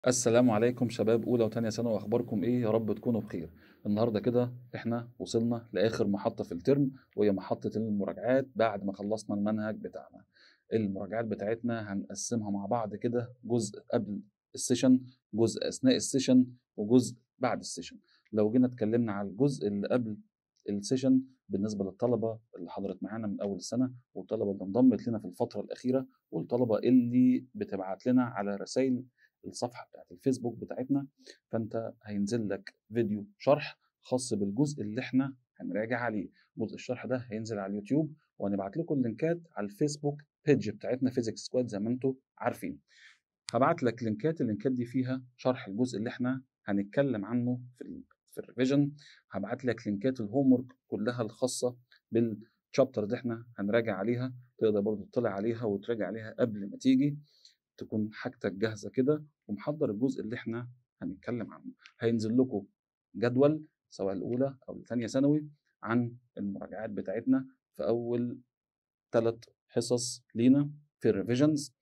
السلام عليكم شباب أولى وتانية ثانوي أخباركم إيه؟ يا رب تكونوا بخير. النهارده كده إحنا وصلنا لآخر محطة في الترم وهي محطة المراجعات بعد ما خلصنا المنهج بتاعنا. المراجعات بتاعتنا هنقسمها مع بعض كده جزء قبل السيشن، جزء أثناء السيشن، وجزء بعد السيشن. لو جينا اتكلمنا على الجزء اللي قبل السيشن بالنسبة للطلبة اللي حضرت معانا من أول السنة والطلبة اللي انضمت لنا في الفترة الأخيرة والطلبة اللي بتبعت لنا على رسائل الصفحه بتاعت الفيسبوك بتاعتنا فانت هينزل لك فيديو شرح خاص بالجزء اللي احنا هنراجع عليه جزء الشرح ده هينزل على اليوتيوب وهنبعت لكم اللينكات على الفيسبوك بيج بتاعتنا فيزيكس سكواد زي ما انتم عارفين هبعت لك لينكات اللينكات دي فيها شرح الجزء اللي احنا هنتكلم عنه في ال في الريفيجن هبعت لك لينكات الهوم ورك كلها الخاصه بالشابتر اللي احنا هنراجع عليها تقدر برضه تطلع عليها وتراجع عليها قبل ما تيجي تكون حاجتك جاهزه كده ومحضر الجزء اللي احنا هنتكلم عنه هينزل لكم جدول سواء الاولى او الثانيه ثانوي عن المراجعات بتاعتنا في اول ثلاث حصص لينا في الريفيجنز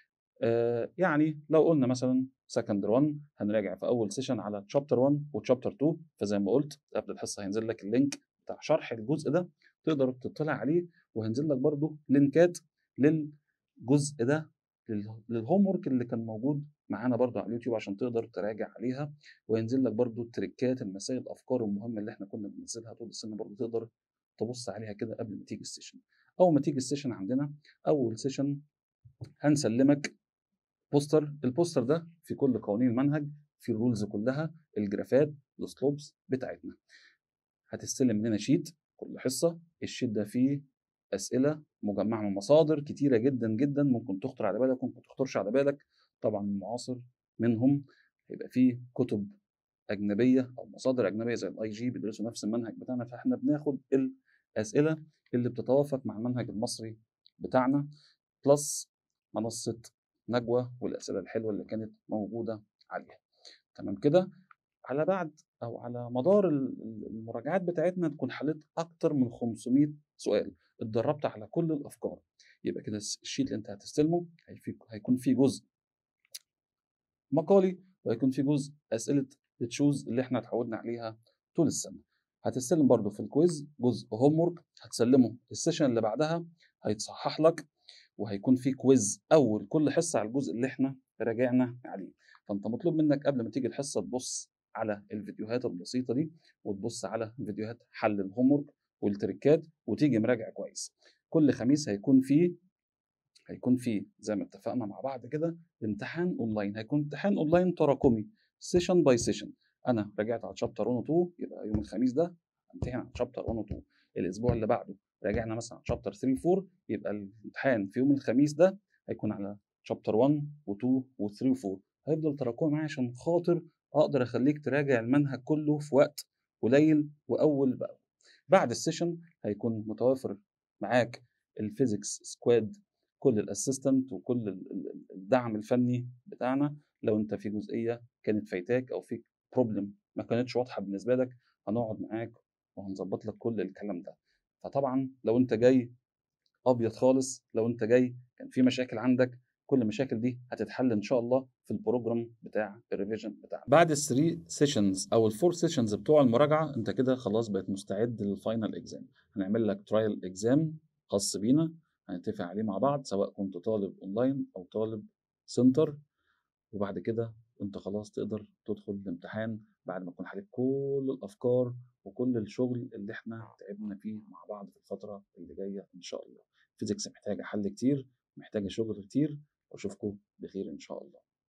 آه يعني لو قلنا مثلا سكندر 1 هنراجع في اول سيشن على تشابتر 1 وتشابتر 2 فزي ما قلت قبل الحصه هينزل لك اللينك بتاع شرح الجزء ده تقدر تطلع عليه وهينزل لك برضو لينكات للجزء ده للهوم ورك اللي كان موجود معانا برضو على اليوتيوب عشان تقدر تراجع عليها وينزل لك برضو التريكات المسائل الافكار المهمه اللي احنا كنا بننزلها طول السنه برضو تقدر تبص عليها كده قبل ما تيجي السيشن اول ما تيجي السيشن عندنا اول سيشن هنسلمك بوستر البوستر ده في كل قوانين المنهج في الرولز كلها الجرافات السلوبس بتاعتنا هتستلم مننا شيت كل حصه الشيت ده فيه اسئله مجمعه من مصادر كتيره جدا جدا ممكن تخطر على بالك ممكن تخطرش على بالك طبعا المعاصر منهم هيبقى فيه كتب اجنبيه او مصادر اجنبيه زي الاي جي بيدرسوا نفس المنهج بتاعنا فاحنا بناخد الاسئله اللي بتتوافق مع المنهج المصري بتاعنا بلس منصه نجوى والاسئله الحلوه اللي كانت موجوده عليها تمام كده على بعد او على مدار المراجعات بتاعتنا تكون حليت اكتر من 500 سؤال اتدربت على كل الافكار يبقى كده الشيت اللي انت هتستلمه هيكون فيه جزء مقالي وهيكون فيه جزء اسئله تشوز اللي احنا اتعودنا عليها طول السنه هتستلم برضو في الكويز جزء هوم ورك هتسلمه السيشن اللي بعدها هيتصحح لك وهيكون في كويز اول كل حصه على الجزء اللي احنا راجعنا عليه فانت مطلوب منك قبل ما تيجي الحصه تبص على الفيديوهات البسيطه دي وتبص على فيديوهات حل الهوم ورك والتريكات وتيجي مراجع كويس كل خميس هيكون فيه هيكون فيه زي ما اتفقنا مع بعض كده امتحان اونلاين هيكون امتحان اونلاين تراكمي سيشن باي سيشن انا راجعت على شابتر 1 و 2 يبقى يوم الخميس ده امتحن على شابتر 1 و 2 الاسبوع اللي بعده راجعنا مثلا على شابتر 3 و 4 يبقى الامتحان في يوم الخميس ده هيكون على شابتر 1 و2 و3 و4 هيفضل تراكمي معايا عشان خاطر اقدر اخليك تراجع المنهج كله في وقت قليل واول باول بعد السيشن هيكون متوافر معاك الفيزيكس سكواد كل الاسيستنت وكل الدعم الفني بتاعنا لو انت في جزئيه كانت فايتاك او في بروبلم ما كانتش واضحه بالنسبه لك هنقعد معاك وهنظبط لك كل الكلام ده فطبعا لو انت جاي ابيض خالص لو انت جاي كان في مشاكل عندك كل المشاكل دي هتتحل ان شاء الله في البروجرام بتاع الريفيجن بتاعنا بعد الثري سيشنز او الفور سيشنز بتوع المراجعه انت كده خلاص بقيت مستعد للفاينل اكزام هنعمل لك ترايل اكزام خاص بينا هنتفق عليه مع بعض سواء كنت طالب اونلاين او طالب سنتر وبعد كده انت خلاص تقدر تدخل الامتحان بعد ما تكون حليت كل الافكار وكل الشغل اللي احنا تعبنا فيه مع بعض في الفتره اللي جايه ان شاء الله فيزيكس محتاجه حل كتير محتاجه شغل كتير واشوفكم بخير ان شاء الله